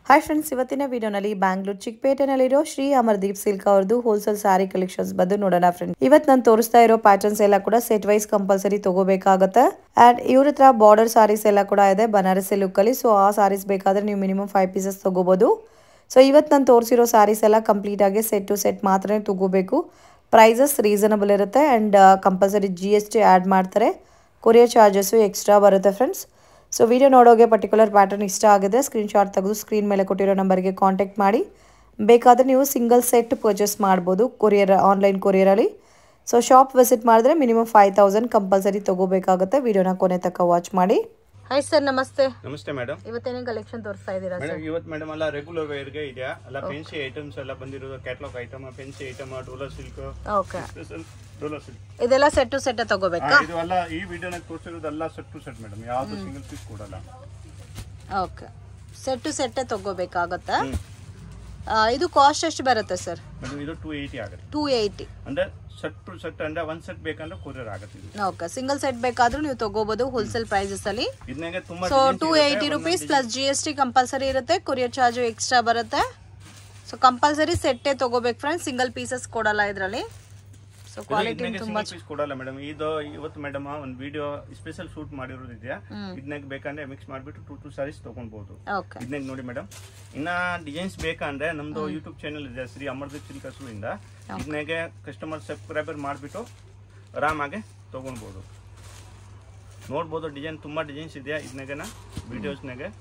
Hi friends ಇವತ್ತಿನ ವಿಡಿಯೋನಲ್ಲಿ ಬ್ಯಾಂಗ್ಳೂರ್ ಚಿಕ್ಕಪೇಟೆನಲ್ಲಿರೋ ಶ್ರೀ ಅಮರ್ದೀಪ್ ಸಿಲ್ಕ್ ಅವ್ರದ್ದು ಹೋಲ್ಸೇಲ್ ಸ್ಯಾರಿ ಕಲೆಕ್ಷನ್ಸ್ ಬಂದು ನೋಡೋಣ ಫ್ರೆಂಡ್ ಇವತ್ತು ನಾನು ತೋರಿಸ್ತಾ ಇರೋ ಪ್ಯಾಟರ್ನ್ಸ್ ಎಲ್ಲ ಕೂಡ ಸೆಟ್ ವೈಸ್ ಕಂಪಲ್ಸರಿ ತಗೋಬೇಕಾಗುತ್ತೆ ಅಂಡ್ ಇವ್ರ ಹತ್ರ ಬಾರ್ಡರ್ ಸಾರೀಸ್ ಎಲ್ಲ ಕೂಡ ಇದೆ ಬನಾರಸಿ ಲುಕ್ ಅಲ್ಲಿ ಸೊ ಆ ಸಾರೀಸ್ ಬೇಕಾದ್ರೆ ನೀವು ಮಿನಿಮಮ್ ಫೈವ್ ಪೀಸಸ್ ತಗೋಬಹುದು ಸೊ ಇವತ್ತು ನಾನು ತೋರಿಸಿರೋ ಸ್ಯಾರೀಸ್ ಎಲ್ಲ ಕಂಪ್ಲೀಟ್ ಆಗಿ ಸೆಟ್ ಟು ಸೆಟ್ ಮಾತ್ರ ತಗೋಬೇಕು ಪ್ರೈಸಸ್ ರೀಸನಬಲ್ ಇರುತ್ತೆ and compulsory G S T add ಮಾಡ್ತಾರೆ ಕೊರಿಯರ್ ಚಾರ್ಜಸ್ಸು ಎಕ್ಸ್ಟ್ರಾ ಬರುತ್ತೆ ಫ್ರೆಂಡ್ಸ್ ಸೊ ವಿಡಿಯೋ ನೋಡೋಗೆ ಪರ್ಟಿಕ್ಯುಲರ್ ಪ್ಯಾಟರ್ನ್ ಇಷ್ಟ ಆಗಿದೆ ಸ್ಕ್ರೀನ್ಶಾಟ್ ತೆಗೆದು ಸ್ಕ್ರೀನ್ ಮೇಲೆ ಕೊಟ್ಟಿರೋ ನಂಬರ್ಗೆ ಕಾಂಟ್ಯಾಕ್ಟ್ ಮಾಡಿ ಬೇಕಾದರೆ ನೀವು ಸಿಂಗಲ್ ಸೆಟ್ ಪರ್ಚೇಸ್ ಮಾಡ್ಬೋದು ಕೊರಿಯರ್ ಆನ್ಲೈನ್ ಕೊರಿಯರಲ್ಲಿ ಸೊ ಶಾಪ್ ವಿಸಿಟ್ ಮಾಡಿದ್ರೆ ಮಿನಿಮಮ್ ಫೈವ್ ತೌಸಂಡ್ ಕಂಪಲ್ಸರಿ ತೊಗೋಬೇಕಾಗುತ್ತೆ ವಿಡಿಯೋನ ಕೊನೆ ತನಕ ವಾಚ್ ಮಾಡಿ ಹಾಯ್ ಸರ್ ನಮಸ್ತೆ ನಮಸ್ತೆ ಮೇಡಮ್ ಇವತ್ತೇನು ಕಲೆಕ್ಷನ್ ತೋರಿಸ್ತಾ ಇದ್ದೀರಾ ಮೇಡಮ್ ಇವತ್ತು ಮೇಡಮ್ ಎಲ್ಲ ರೆಗ್ಯುಲರ್ ವೇರ್ಗೆ ಇದೆಯಾ ಎಲ್ಲ ಫೆನ್ಸಿ ಐಟಮ್ಸ್ ಎಲ್ಲ ಬಂದಿರೋದು catalogue item fancy item dollar silk okay special dollar silk ಇದೆಲ್ಲ ಸೆಟ್ ಟು ಸೆಟ್ ತಗೋಬೇಕಾ ಇದು ಎಲ್ಲ ಈ ವಿಡಿಯೋನಾಗ ತೋರಿಸಿರೋದೆಲ್ಲ ಸೆಟ್ ಟು ಸೆಟ್ ಮೇಡಮ್ ಯಾವ್ದು ಸಿಂಗಲ್ ಪೀಸ್ ಕೊಡಲ್ಲ ಓಕೆ ಸೆಟ್ ಟು ಸೆಟ್ಟೇ ತಗೋಬೇಕಾಗತ್ತಾ ಆ, ಇದು ಕಾಸ್ಟ್ ಎಷ್ಟು ಬರುತ್ತೆ ಸರ್ ಮೇಡಮ್ ಇದು ಟೂ ಏಯ್ಟಿ ಆಗುತ್ತೆ ಟೂ ಏಯ್ಟಿ ಅಂದ್ರೆ ಸೆಟ್ ಟು ಸೆಟ್ ಅಂದ್ರೆ ಒಂದ್ ಸೆಟ್ ಬೇಕಂದ್ರೆ ಕೊರಿಯರ್ ಆಗುತ್ತೆ ಇದು ಓಕೆ ಸಿಂಗಲ್ ಸೆಟ್ ಬೇಕಾದ್ರೂ ನೀವು ತಗೋಬಹುದು ಹೋಲ್ಸೇಲ್ ಪ್ರೈಸಸ್ ಅಲ್ಲಿ ಇದನ್ನಾಗೆ ತುಂಬಾ so two eighty rupees plus G S T compulsory ಇರುತ್ತೆ ಕೊರಿಯರ್ ಚಾರ್ಜು ಎಕ್ಸ್ಟ್ರಾ ಬರುತ್ತೆ ಸೊ ಕಂಪಲ್ಸರಿ ಸೆಟ್ಟೇ ತಗೋಬೇಕು ಫ್ರೆಂಡ್ಸ್ ಸಿಂಗಲ್ ಪೀಸಸ್ ಕೊಡಲ್ಲ ಇದರಲ್ಲಿ ಸೊ ಕ್ವಾಲಿಟಿ ತುಂಬಾ ಪೀಸ್ ಕೊಡಲ್ಲ ಮೇಡಮ್ ಇದು ಇವತ್ತು ಮೇಡಮ್ ಒಂದು ವಿಡಿಯೋ ಸ್ಪೆಷಲ್ ಶೂಟ್ ಮಾಡಿರೋದು ಇದೆಯಾ ಇದನ್ನಾಗ ಬೇಕಂದ್ರೆ ಮಿಕ್ಸ್ ಮಾಡ್ಬಿಟ್ಟು ಟೂ ಟೂ ಸಾರೀಸ್ ತಗೊಂಡ್ಬೋದು ಓಕೆ ಇದನ್ನ ನೋಡಿ ಮೇಡಮ್ ಇನ್ನ ಡಿಸೈನ್ಸ್ ಬೇಕಂದ್ರೆ ನಮ್ದು ಯೂಟ್ಯೂಬ್ ಚಾನಲ್ ಇದೆ ಶ್ರೀ ಅಮರ್ದೀಪ್ ಸಿಲ್ಕಸು ಇಂದ ಇದನ್ನಾಗೆ ಕಸ್ಟಮರ್ ಸಬ್ಸ್ಕ್ರೈಬರ್ ಮಾಡಿಬಿಟ್ಟು ಆರಾಮಾಗಿ ತಗೊಳ್ಬೋದು ನೋಡ್ಬೋದು ಡಿಸೈನ್ ತುಂಬಾ ಡಿಸೈನ್ಸ್ ಇದೆಯಾ ಇದನ್ನಾಗನ ವಿಡಿಯೋಸ್ನಾಗೆ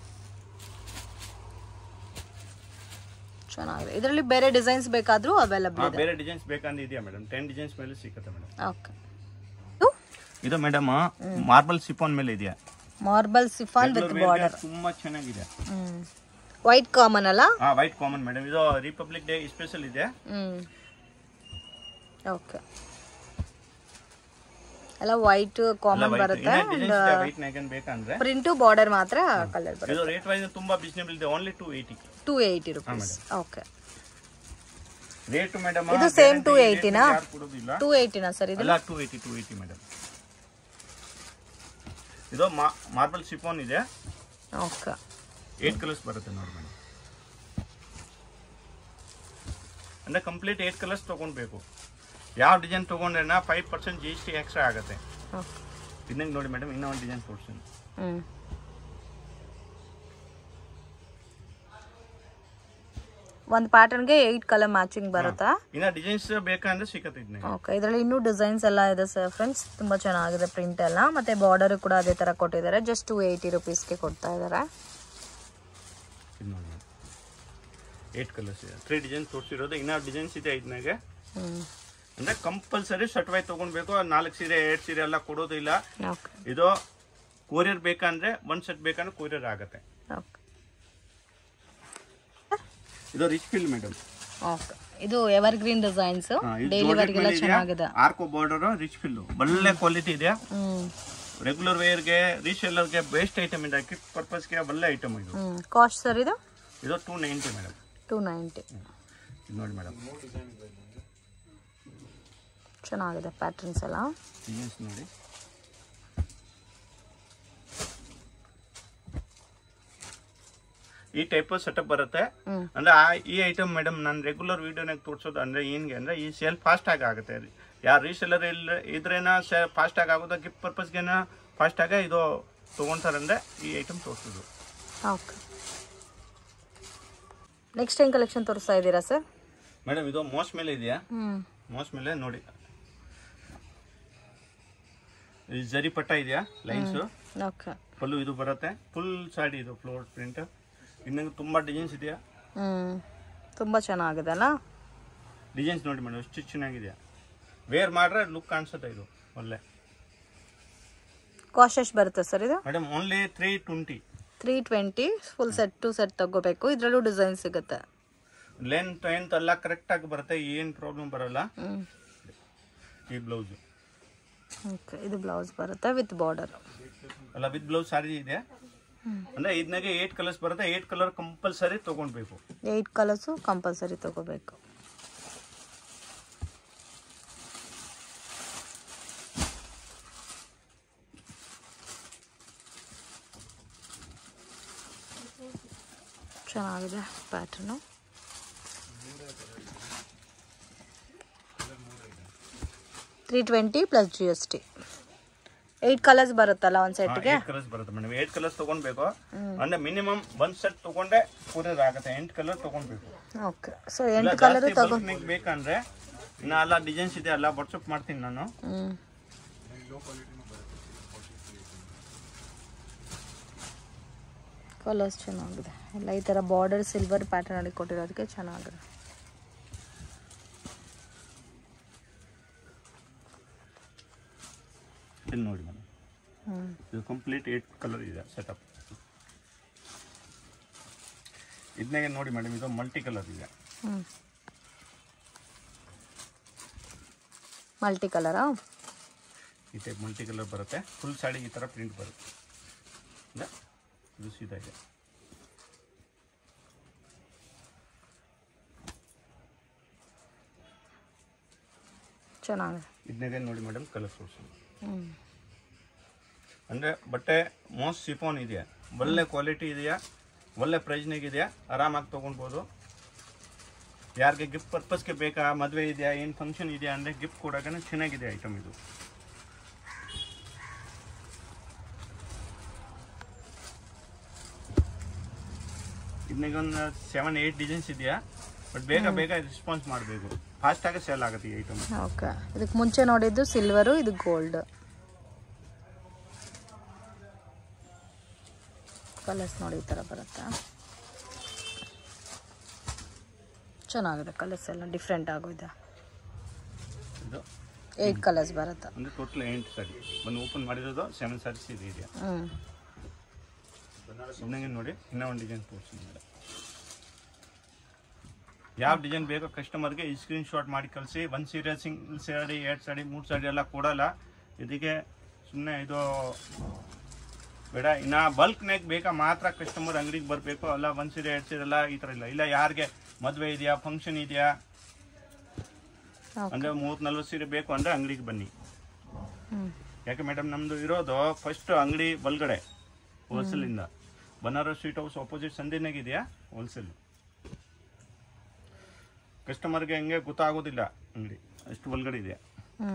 ಚೆನ್ನಾಗಿದೆ ಇದರಲ್ಲಿ ಬೇರೆ ಡಿಸೈನ್ಸ್ ಬೇಕಾದ್ರೂ ಅವೈಲಬಲ್ ಇದೆ ಬೇರೆ ಡಿಸೈನ್ಸ್ ಬೇಕಂದ್ರೆ ಇದೆಯಾ ಮೇಡಮ್ ಟೆನ್ ಡಿಸೈನ್ಸ್ ಮೇಲೆ ಸಿಗುತ್ತೆ ಮೇಡಮ್ ಓಕೆ ಇದು ಮೇಡಮ್ ಮಾರ್ಬಲ್ ಸಿಫಾನ್ ಮೇಲೆ ಇದೆಯಾ ಮಾರ್ಬಲ್ ಸಿಫಾನ್ ವಿತ್ ಬಾರ್ಡರ್ ತುಂಬಾ ಚೆನ್ನಾಗಿದೆ ವೈಟ್ ಕಾಮನ್ ಅಲ್ಲ ಹಾ ವೈಟ್ ಕಾಮನ್ ಮೇಡಮ್ ಇದು ರಿಪಬ್ಲಿಕ್ ಡೇ ಸ್ಪೆಷಲ್ ಇದೆ ಹ್ಮ್ ಓಕೆ ಎಲ್ಲ ವೈಟ್ ಕಾಮನ್ ಬರುತ್ತೆ ವೈಟ್ ನಾಗನ್ ಬೇಕಂದ್ರೆ ಪ್ರಿಂಟು ಬಾರ್ಡರ್ ಮಾತ್ರ ಕಲರ್ ಬರುತ್ತೆ ಇದು ರೇಟ್ ವೈಸ್ ತುಂಬಾ ಬಿಸ್ನೆಬಲ್ ಇದೆ only two eighty two eighty rupees okay rate madam ಇದು same 280 ನಾ? ಕೊಡೋದಿಲ್ಲ ಟೂ ಏಯ್ಟಿನಾ ಸರ್ ಇದು ಅಲ್ಲ two eighty two eighty madam ಇದು ಮಾರ್ಬಲ್ ಸಿಫೋನ್ ಇದೆ ಓಕೆ ಏಟ್ ಕಲರ್ಸ್ ಬರುತ್ತೆ ನೋಡಿ ಮೇಡಮ್ ಅಂದ್ರೆ ಕಂಪ್ಲೀಟ್ ಏಟ್ ಕಲರ್ಸ್ ತಗೊಳ್ಬೇಕು ಯಾವ ಡಿಸೈನ್ ತಗೊಂಡ್ರೆ five percent G S T extra ಆಗುತ್ತೆ ಓಕೆ ಇದನ್ನ ನೋಡಿ ಮೇಡಮ್ ಇನ್ನೂ ಒಂದು ಡಿಸೈನ್ ತೋರಿಸ್ತೀನಿ ಹ್ಮ್ ಒಂದು ಪ್ಯಾಟರ್ನ್ಗೆ ಏಯ್ಟ್ ಕಲರ್ ಮ್ಯಾಚಿಂಗ್ ಬರುತ್ತಾ ಇನ್ನ ಡಿಸೈನ್ಸ್ ಬೇಕಂದ್ರೆ ಸಿಕ್ಕತ್ತೆ ಇದನ್ನ ಓಕೆ ಇದರಲ್ಲಿ ಇನ್ನೂ ಡಿಸೈನ್ಸ್ ಎಲ್ಲ ಇದೆ ಸರ್ ಫ್ರೆಂಡ್ಸ್ ತುಂಬ ಚೆನ್ನಾಗಿದೆ ಪ್ರಿಂಟ್ ಎಲ್ಲ ಮತ್ತೆ ಬಾರ್ಡರ್ ಕೂಡ ಅದೇ ಥರ ಕೊಟ್ಟಿದ್ದಾರೆ ಜಸ್ಟ್ ಟು ಏಯ್ಟಿ ರುಪೀಸ್ಗೆ ಕೊಡ್ತಾ ಇದ್ದಾರೆ ಇದು ನೋಡಿ ಏಟ್ ಕಲರ್ಸ್ ಇದೆ ತ್ರೀ ಡಿಸೈನ್ ತೋರಿಸಿರೋದು ಇನ್ನ ಡಿಸೈನ್ಸ್ ಇದೆ ಇದನ್ನಾಗೆ ಹ್ಞೂ ಅಂದ್ರೆ ಕಂಪಲ್ಸರಿ ಶರ್ಟ್ ವೈ ತಗೊಳ್ಬೇಕು ನಾಲ್ಕು ಸೀರೆ ಎರಡು ಸೀರೆ ಎಲ್ಲ ಕೊಡೋದಿಲ್ಲ ಓಕೆ ಇದು ಕೊರಿಯರ್ ಬೇಕಂದ್ರೆ ಒಂದ್ ಸೆಟ್ ಬೇಕಂದ್ರೆ ಕೊರಿಯರ್ ಆಗುತ್ತೆ ಓಕೆ ಇದು ರಿಚ್ ಫಿಲ್ ಮೇಡಮ್ ಓಕೆ ಇದು ಎವರ್ ಗ್ರೀನ್ ಡಿಸೈನ್ಸ್ ಡೈಲಿ ವರ್ಗೆಲ್ಲ ಚೆನ್ನಾಗಿದೆ ಆರ್ಕೋ ಬಾರ್ಡರ್ ರಿಚ್ ಫಿಲ್ ಒಳ್ಳೆ ಕ್ವಾಲಿಟಿ ಇದೆ ಹ್ಞೂ ರೆಗ್ಯುಲರ್ ವೇರ್ಗೆ ರೀಸೆಲ್ಲರ್ಗೆ ಬೆಸ್ಟ್ ಐಟಮ್ ಇದೆ ಗಿಫ್ಟ್ ಪರ್ಪಸ್ಗೆ ಒಳ್ಳೆ ಐಟಮ್ ಇದು ಹ್ಞೂ ಕಾಸ್ಟ್ ಸರ್ ಇದು ಇದು two ninety madam two ninety ಇದು ನೋಡಿ ಮೇಡಮ್ ಚೆನ್ನಾಗಿದೆ ಪ್ಯಾಟರ್ನ್ಸ್ ಎಲ್ಲ ಡಿಸೈನ್ಸ್ ನೋಡಿ ಈ ಟೈಪ್ ಸೆಟಪ್ ಬರುತ್ತೆ ಹ್ಮ್. ಅಂದ್ರೆ ಆ ಈ ಐಟಮ್ ಮೇಡಮ್ ನಾನು ರೆಗ್ಯುಲರ್ ವಿಡಿಯೋನಾಗ ತೋರಿಸೋದು ಅಂದ್ರೆ ಏನ್ಗೆ ಅಂದ್ರೆ ಈ ಸೇಲ್ ಫಾಸ್ಟ್ ಆಗಿ ಆಗುತ್ತೆ ಯಾರು ರೀಸೆಲ್ಲರ್ ಇಲ್ಲ ಇದ್ರೇನ ಫಾಸ್ಟ್ ಆಗಿ ಆಗೋದು ಗಿಫ್ಟ್ ಪರ್ಪಸ್ಗೆನ ಫಾಸ್ಟ್ ಆಗಿ ಇದು ತೊಗೊಂತಾರಂದ್ರೆ ಈ ಐಟಮ್ ತೋರಿಸೋದು ಓಕೆ ನೆಕ್ಸ್ಟ್ ಏನು ಕಲೆಕ್ಷನ್ ತೋರಿಸ್ತಾ ಇದ್ದೀರಾ ಸರ್ ಮೇಡಮ್ ಇದು ಮೋಸ್ ಮೇಲೆ ಇದೆಯಾ ಹ್ಞೂ ಮೋಸ್ ಮೇಲೆ ನೋಡಿ ಈ ಜರಿ ಪಟ್ಟ ಇದೆಯಾ ಲೈನ್ಸು ಓಕೆ ಪಲ್ಲು ಇದು ಬರುತ್ತೆ ಫುಲ್ ಸಾಡಿ ಇದು ಫ್ಲೋರ್ ಪ್ರಿಂಟ್ ಇನ್ನೂ ತುಂಬಾ ಡಿಸೈನ್ಸ್ ಇದೆಯಾ ಹ್ಞೂ ತುಂಬ ಚೆನ್ನಾಗಿದೆ ಅಲ್ಲ ಡಿಸೈನ್ಸ್ ನೋಡಿ ಮೇಡಮ್ ಎಷ್ಟು ಚೆನ್ನಾಗಿದೆಯಾ ವೇರ್ ಮಾಡ್ರೆ ಲುಕ್ ಕಾಣಿಸುತ್ತೆ ಇದು ಒಳ್ಳೆ ಕಾಸ್ಟ್ ಎಷ್ಟು ಬರುತ್ತೆ ಸರ್ ಇದು madam only three twenty three twenty full set to set ತಗೋಬೇಕು ಇದರಲ್ಲೂ ಡಿಸೈನ್ ಸಿಗುತ್ತೆ ಲೆಂತ್ ಎಂತ್ ಎಲ್ಲ ಕರೆಕ್ಟಾಗಿ ಬರುತ್ತೆ ಏನು ಪ್ರಾಬ್ಲಮ್ ಬರಲ್ಲ ಹ್ಞೂ ಈ ಬ್ಲೌಸ್ ಓಕೆ ಇದು ಬ್ಲೌಸ್ ಬರುತ್ತೆ ವಿತ್ ಬಾರ್ಡರ್ ಅಲ್ಲ ವಿತ್ ಬ್ಲೌಸ್ ಸಾರಿ ಇದೆ ಅಂದ್ರೆ ಇದನ್ನಾಗೆ ಏಟ್ ಕಲರ್ಸ್ ಬರುತ್ತೆ ಏಟ್ ಕಲರ್ ಕಂಪಲ್ಸರಿ ತಗೊಳ್ಬೇಕು ಏಯ್ಟ್ ಕಲರ್ಸು ಕಂಪಲ್ಸರಿ ತಗೋಬೇಕು ಚೆನ್ನಾಗಿದೆ pattern three twenty plus G S T eight colours ಬರುತ್ತಲ್ಲ ಒಂದು ಸೆಟ್ಗೆ ಏಟ್ ಕಲರ್ಸ್ ಬರುತ್ತೆ ಮೇಡಮ್ ಏಟ್ ಕಲರ್ಸ್ ತಗೊಳ್ಬೇಕು ಅಂದ್ರೆ ಮಿನಿಮಮ್ ಒಂದ್ ಸೆಟ್ ತಗೊಂಡೆ ಕೂರರ್ ಆಗುತ್ತೆ ಎಂಟು ಕಲರ್ ತಗೊಳ್ಬೇಕು ಓಕೆ ಸೊ ಇಲ್ಲ ಎಂಟು ಕಲರ್ ಜಾಸ್ತಿ ತಗೋ bulk ನಿಂಗ್ ಬೇಕಂದ್ರೆ ಇನ್ನ ಎಲ್ಲ ಡಿಸೈನ್ಸ್ ಇದೆ ಎಲ್ಲ ವಾಟ್ಸಪ್ ಮಾಡ್ತೀನಿ ನಾನು ಹ್ಞೂ ಕಲರ್ಸ್ ಚೆನ್ನಾಗಿದೆ ಎಲ್ಲ ಈ ಥರ ಬಾರ್ಡರ್ ಸಿಲ್ವರ್ ಪ್ಯಾಟರ್ನಲ್ಲಿ ಕೊಟ್ಟಿರೋದಕ್ಕೆ ಚೆನ್ನಾಗಿದೆ ಇಲ್ಲಿ ನೋಡಿ ಮೇಡಮ್ ಹ್ಞೂ ಇದು ಕಂಪ್ಲೀಟ್ ಏಟ್ ಕಲರ್ ಇದೆ ಸೆಟಪ್ ಇದನ್ನೇ ನೋಡಿ ಮೇಡಮ್ ಇದು ಮಲ್ಟಿ ಕಲರ್ ಇದೆ ಹ್ಞೂ ಮಲ್ಟಿ ಕಲರಾ ಈ ಟೈಪ್ ಮಲ್ಟಿ ಕಲರ್ ಬರುತ್ತೆ ಫುಲ್ ಸಾಡಿ ಈ ಥರ ಪ್ರಿಂಟ್ ಬರುತ್ತೆ ಇಲ್ಲ ಇದು ಸೀದಾ ಇದೆ ಚೆನ್ನಾಗಿದೆ ಇದನ್ನೇ ನೋಡಿ ಮೇಡಮ್ ಕಲರ್ ಸೋರ್ಸ್ ಹ್ಞೂ ಅಂದರೆ ಬಟ್ಟೆ ಮೋಸ್ಟ್ ಸಿಫೋನ್ ಇದೆಯಾ ಒಳ್ಳೆ ಕ್ವಾಲಿಟಿ ಇದೆಯಾ ಒಳ್ಳೆ ಪ್ರೈಸ್ನಾಗ ಇದೆಯಾ ಆರಾಮಾಗಿ ತೊಗೊಳ್ಬೋದು ಯಾರಿಗೆ ಗಿಫ್ಟ್ ಪರ್ಪಸ್ಗೆ ಬೇಕಾ ಮದುವೆ ಇದೆಯಾ ಏನು ಫಂಕ್ಷನ್ ಇದೆಯಾ ಅಂದರೆ ಗಿಫ್ಟ್ ಕೊಡೋಕೆ ಚೆನ್ನಾಗಿದೆ ಐಟಮ್ ಇದು ಇದನ್ನಾಗ ಒಂದು ಸೆವೆನ್ ಏಯ್ಟ್ ಡಿಸೈನ್ಸ್ ಇದೆಯಾ ಬಟ್ ಬೇಗ ಬೇಗ ರೆಸ್ಪಾನ್ಸ್ ಮಾಡಬೇಕು ಫಾಸ್ಟಾಗಿ ಸೇಲ್ ಆಗುತ್ತೆ ಈ ಐಟಮ್ ಓಕೆ ಇದಕ್ಕೆ ಮುಂಚೆ ನೋಡಿದ್ದು ಸಿಲ್ವರು ಇದು ಗೋಲ್ಡ್ ಕಲರ್ಸ್ ನೋಡಿ ಈ ಥರ ಬರುತ್ತಾ ಚೆನ್ನಾಗಿದೆ ಕಲರ್ಸ್ ಎಲ್ಲ ಡಿಫ್ರೆಂಟ್ ಆಗೋಯ್ತು ಇದು ಏಯ್ಟ್ ಕಲರ್ಸ್ ಬರುತ್ತೆ ಅಂದರೆ ಟೋಟಲ್ ಎಂಟು ಸಾರಿ ಬಂದು ಓಪನ್ ಮಾಡಿರೋದು ಸೆವೆನ್ ಸಾರೀಸ್ ಇದು ಇದೆಯಾ ಹ್ಞೂ ಇನ್ನಂಗೆ ನೋಡಿ ಇನ್ನೂ ಒಂದು ಡಿಸೈನ್ ತೋರಿಸ್ತೀನಿ ಮೇಡಮ್ ಯಾವ ಡಿಸೈನ್ ಬೇಕೋ ಕಸ್ಟಮರ್ಗೆ ಈ ಸ್ಕ್ರೀನ್ ಶಾಟ್ ಮಾಡಿ ಕಳಿಸಿ ಒಂದು ಸೀರೆ ಸಿಂಗಲ್ ಸಾಡಿ ಎರಡು ಸಾಡಿ ಮೂರು ಸಾಡಿ ಎಲ್ಲ ಕೊಡಲ್ಲ ಇದಕ್ಕೆ ಸುಮ್ಮನೆ ಇದು ಬೇಡ ಇನ್ನು ಬಲ್ಕ್ನಾಗ ಬೇಕಾ ಮಾತ್ರ ಕಸ್ಟಮರ್ ಅಂಗಡಿಗೆ ಬರಬೇಕು ಅಲ್ಲ ಒಂದು ಸೀರೆ ಎರಡು ಸೀರೆ ಎಲ್ಲ ಈ ಥರ ಇಲ್ಲ ಇಲ್ಲ ಯಾರಿಗೆ ಮದುವೆ ಇದೆಯಾ ಫಂಕ್ಷನ್ ಇದೆಯಾ ಓಕೆ ಅಂದರೆ ಮೂವತ್ತು ನಲ್ವತ್ತು ಸೀರೆ ಬೇಕು ಅಂದರೆ ಅಂಗಡಿಗೆ ಬನ್ನಿ ಹ್ಞೂ ಯಾಕೆ ಮೇಡಮ್ ನಮ್ಮದು ಇರೋದು ಫಸ್ಟ್ ಅಂಗಡಿ ಒಳಗಡೆ ಹೋಲ್ಸೇಲಿಂದ ಬನಾರಸ್ ಸ್ವೀಟ್ ಹೌಸ್ ಆಪೋಸಿಟ್ ಸಂಧಿನಾಗ ಇದೆಯಾ ಹೋಲ್ಸೇಲ್ ಕಸ್ಟಮರ್ಗೆ ಹಂಗೆ ಗೊತ್ತಾಗೋದಿಲ್ಲ ಅಂಗಡಿ ಅಷ್ಟು ಒಳಗಡೆ ಇದೆಯಾ ಹ್ಞೂ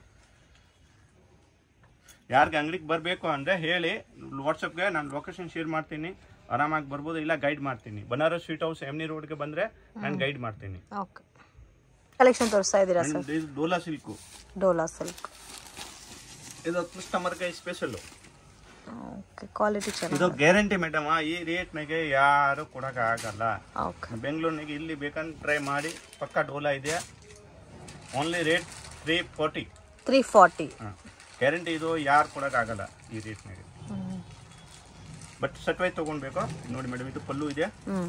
ಯಾರಿಗೆ ಅಂಗಡಿಗೆ ಬರಬೇಕು ಅಂದರೆ ಹೇಳಿ ವಾಟ್ಸಪ್ಗೆ ನಾನು ಲೊಕೇಶನ್ ಶೇರ್ ಮಾಡ್ತೀನಿ ಆರಾಮಾಗಿ ಬರ್ಬೋದು ಇಲ್ಲ ಗೈಡ್ ಮಾಡ್ತೀನಿ ಬನಾರಸ್ ಸ್ವೀಟ್ ಹೌಸ್ ಎಮ್ನಿ ರೋಡ್ಗೆ ಬಂದರೆ ನಾನು ಗೈಡ್ ಮಾಡ್ತೀನಿ ಓಕೆ ಕಲೆಕ್ಷನ್ ತೋರಿಸ್ತಾ ಇದ್ದೀರಾ ಸರ್ And ಇದು ಡೋಲಾ ಸಿಲ್ಕು ಡೋಲಾ ಸಿಲ್ಕ್ ಇದು ಕಸ್ಟಮರ್ಗೆ ಸ್ಪೆಷಲ್ಲು ಓಕೆ ಕ್ವಾಲಿಟಿ ಇದು ಚೆನ್ನಾಗಿದೆ ಗ್ಯಾರಂಟಿ ಮೇಡಮ್ ಈ ರೇಟ್ನಾಗೆ ಯಾರು ಕೊಡೋಕೆ ಆಗಲ್ಲ ಓಕೆ ಬೆಂಗಳೂರಿನಾಗೆ ಇಲ್ಲಿ ಬೇಕಂದ್ರೆ ಟ್ರೈ ಮಾಡಿ ಪಕ್ಕ ಡೋಲಾ ಇದೆಯಾ only rate three forty three forty ಹಾಂ ಗ್ಯಾರಂಟಿ ಇದು ಯಾರು ಕೊಡೋಕ್ಕಾಗಲ್ಲ ಈ ರೇಟ್ನಾಗೆ ಬಟ್ ಸಟ್ವೈ ತೊಗೊಳ್ಬೇಕು ನೋಡಿ ಮೇಡಮ್ ಇದು ಪಲ್ಲು ಇದೆ ಹ್ಞೂ